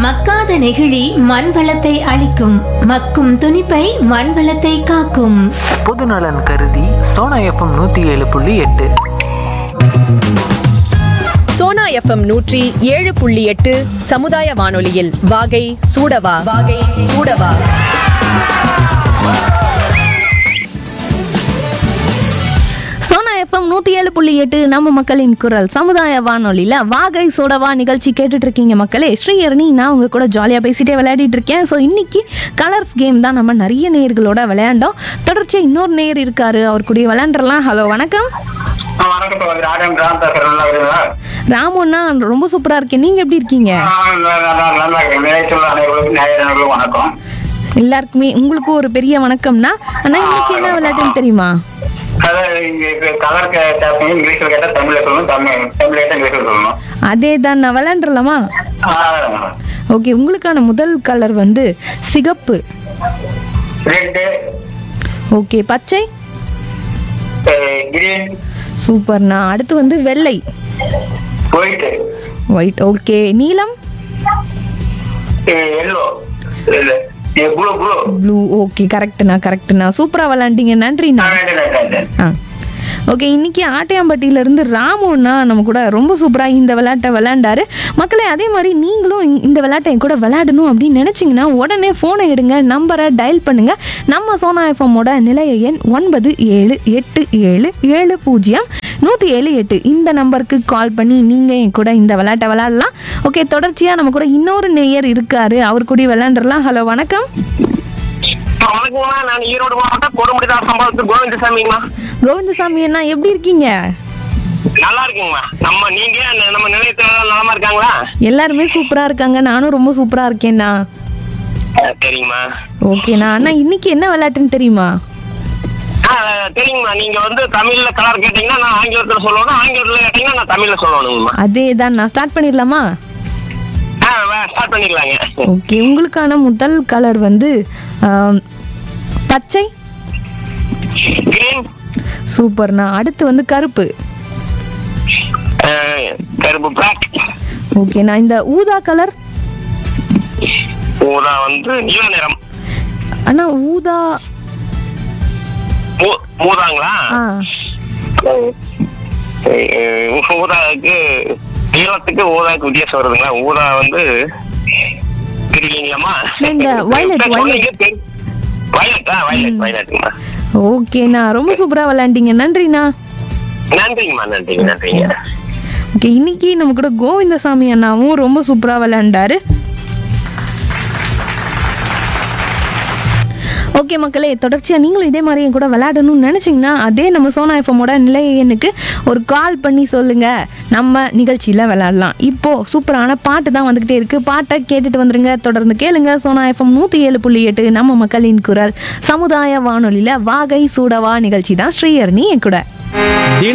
மக்காத நெகிழி மண் வளத்தை அழிக்கும் மக்கும் துணிப்பை மண் வளத்தை காக்கும் பொதுநலன் கருதி சோனா எஃப்எம் நூற்றி ஏழு புள்ளி எட்டு சோனா எஃப்எம் நூற்றி ஏழு புள்ளி எட்டு சமுதாய வானொலியில் வாகை சூடவா வாகை சூடவா சோனா எஃப்எம் நூற்றி ஏழு புள்ளி எட்டு நம்ம மக்களின் குரல் சமுதாய வானொலியில் வாகை சோடவா நிகழ்ச்சி கேட்டுட்டு இருக்கீங்க மக்களே ஸ்ரீஹரணி நான் உங்க கூட ஜாலியாக பேசிட்டே விளையாடிட்டு இருக்கேன் ஸோ இன்னைக்கு கலர்ஸ் கேம் தான் நம்ம நிறைய நேயர்களோட விளையாண்டோம் தொடர்ச்சியாக இன்னொரு நேயர் இருக்காரு அவர் கூட விளையாண்டுறலாம் ஹலோ வணக்கம் ஆ, வணக்கம் இப்போ ராஜம் ராம் பேசுறேன் நல்லா இருக்கீங்களா ராமுன்னா ரொம்ப சூப்பராக இருக்கேன் நீங்கள் எப்படி இருக்கீங்க ஆ, நல்லா- நல்லா- நல்லா இருக்கேன் நிலையத்துள்ள அனைவருக்கும் நேயர்களுக்கும் வணக்கம் எல்லாருக்குமே உங்களுக்கும் ஒரு பெரிய வணக்கம்னா ஆனால் இன்னைக்கு என்ன விளையாட்டுன்னு தெரியுமா அதாவது இங்க இப்ப கலர் கேட்பீங்க இங்கிலீஷ்ல கேட்டா தமிழ்ல சொல்லணும் தமிழ் தமிழ்ல கேட்டா இங்கிலீஷ்ல சொல்லணும் அதே தான் நான் விளையாண்டுறலாமா ஆ, ஓகே உங்களுக்கான முதல் கலர் வந்து சிகப்பு ரெட்டு ஓகே பச்சை கிரீன் சூப்பர்ண்ணா அடுத்து வந்து வெள்ளை ஒயிட் ஒயிட் ஓகே நீலம் yellow blue blue blue okay கரெக்ட்ண்ணா கரெக்ட்ண்ணா சூப்பராக விளாண்டீங்க நன்றிண்ணா ஆ ஓகே இன்னைக்கு ஆட்டையாம்பட்டியிலேருந்து ராமுண்ணா நம்ம கூட ரொம்ப சூப்பராக இந்த விளையாட்டை விளையாண்டாரு மக்களே அதே மாதிரி நீங்களும் இந்த- இந்த விளையாட்டை என் கூட விளையாடணும் அப்படின்னு நினச்சிங்கன்னா உடனே ஃபோனை எடுங்க நம்பரை டயல் பண்ணுங்க நம்ம சோனா எஃப்எம்மோட நிலைய எண் ஒன்பது ஏழு எட்டு ஏழு ஏழு பூஜ்ஜியம் நூற்றி ஏழு எட்டு இந்த நம்பருக்கு கால் பண்ணி நீங்கள் என் கூட இந்த விளையாட்டை விளையாடலாம் ஓகே தொடர்ச்சியாக நம்ம கூட இன்னொரு நேயர் இருக்காரு அவர் கூட விளையாண்டுறலாம் ஹலோ வணக்கம் வணக்கம்மா நான் ஈரோடு மாவட்டம் கொடுமுடிதார் சம்பவத்து கோவிந்தசாமிங்கம்மா கோவிந்தசாமி அண்ணா எப்படி இருக்கீங்க நல்லா இருக்குங்கம்மா நம்ம நீங்க நம்ம நிலையத்துல நலமா இருக்காங்களா எல்லாருமே சூப்பரா இருக்காங்க நானும் ரொம்ப சூப்பரா இருக்கேண்ணா சரிங்கம்மா ஓகேண்ணா அண்ணா இன்னைக்கு என்ன விளையாட்டுன்னு தெரியுமா ஆ, தெரியுங்கம்மா நீங்க வந்து தமிழ்ல கலர் கேட்டீங்கன்னா நான் ஆங்கிலத்துல சொல்லணும் ஆங்கிலத்துல கேட்டீங்கன்னா நான் தமிழ்ல சொல்லணுங்கம்மா அதே தான் நான் ஸ்டார்ட் பண்ணிடலாமா ஆ ஸ்டார்ட் பண்ணிடலாங்க ஓகே உங்களுக்கான முதல் கலர் வந்து ஆம், பச்சை கிரீன் சூப்பர்ண்ணா அடுத்து வந்து கருப்பு கருப்பு பிளாக் ஓகேண்ணா இந்த ஊதா கலர் ஊதா வந்து நீல நிறம் அண்ணா ஊதா ஊ- ஊதாங்களா ஆ அஹ், ஊதாவுக்கு நீளத்துக்கு ஊதாவுக்கு வித்தியாசம் வருதுங்களா ஊதா வந்து தெரியலீங்களாம்மா இந்த violet, violet. வயலட் ஆ வயலட் வயலட்டுங்கம்மா ஓகேண்ணா ரொம்ப சூப்பரா விளையாண்டீங்க நன்றிண்ணா நன்றிங்கம்மா நன்றிங்க நன்றிங்க ஓகே இன்னைக்கு நம்ம கூட கோவிந்தசாமி அண்ணாவும் ரொம்ப சூப்பரா விளையாண்டாரு ஓகே மக்களே தொடர்ச்சியாக நீங்களும் இதே மாதிரி என் கூட விளையாடணும்னு நினச்சிங்கன்னா அதே நம்ம சோனா எஃப்எம்மோட நிலைய எண்ணுக்கு ஒரு கால் பண்ணி சொல்லுங்கள் நம்ம நிகழ்ச்சியில் விளையாடலாம் இப்போது சூப்பரான பாட்டு தான் வந்துக்கிட்டே இருக்குது பாட்டை கேட்டுட்டு வந்துருங்க தொடர்ந்து கேளுங்க சோனா எஃப்எம் நூற்றி ஏழு புள்ளி எட்டு நம்ம மக்களின் குரல் சமுதாய வானொலியில் வாகை சூடவா நிகழ்ச்சி தான் ஸ்ரீயர்னி என் கூட தின